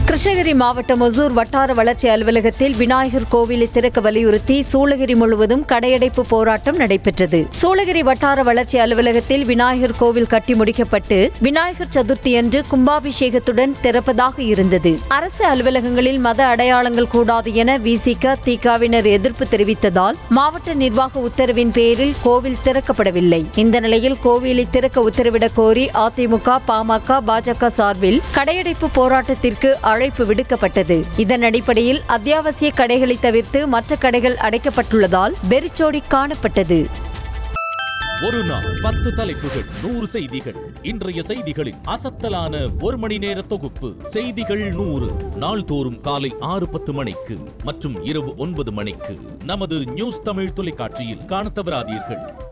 கிருஷ்ணகிரி மாவட்டம் ஒசூர் வட்டார வளர்ச்சி அலுவலகத்தில் விநாயகர் கோவிலை திறக்க வலியுறுத்தி சூளகிரி முழுவதும் கடையடைப்பு போராட்டம் நடைபெற்றது சூளகிரி வட்டார வளர்ச்சி அலுவலகத்தில் விநாயகர் கோவில் கட்டி முடிக்கப்பட்டு விநாயகர் சதுர்த்தியன்று கும்பாபிஷேகத்துடன் திறப்பதாக இருந்தது அரசு அலுவலகங்களில் மத அடையாளங்கள் கூடாது என விசிக திகாவினர் எதிர்ப்பு தெரிவித்ததால் மாவட்ட நிர்வாக உத்தரவின் பேரில் கோவில் திறக்கப்படவில்லை இந்த நிலையில் கோவிலை திறக்க உத்தரவிடக் கோரி அதிமுக பாமக பாஜக சார்பில் கடையடைப்பு போராட்டத்திற்கு அழைப்பு விடுக்கப்பட்டது இதன் அடிப்படையில் அத்தியாவசிய கடைகளை தவிர்த்து மற்ற கடைகள் அடைக்கப்பட்டுள்ளதால் வெறிச்சோடி காணப்பட்டது ஒரு நாள் பத்து தலைப்புகள் நூறு செய்திகள் இன்றைய செய்திகளின் அசத்தலான ஒரு மணி நேர தொகுப்பு செய்திகள் நூறு நாள்தோறும் காலை ஆறு பத்து மணிக்கு மற்றும் இரவு ஒன்பது மணிக்கு நமது நியூஸ் தமிழ் தொலைக்காட்சியில் காணத் தவறாதீர்கள்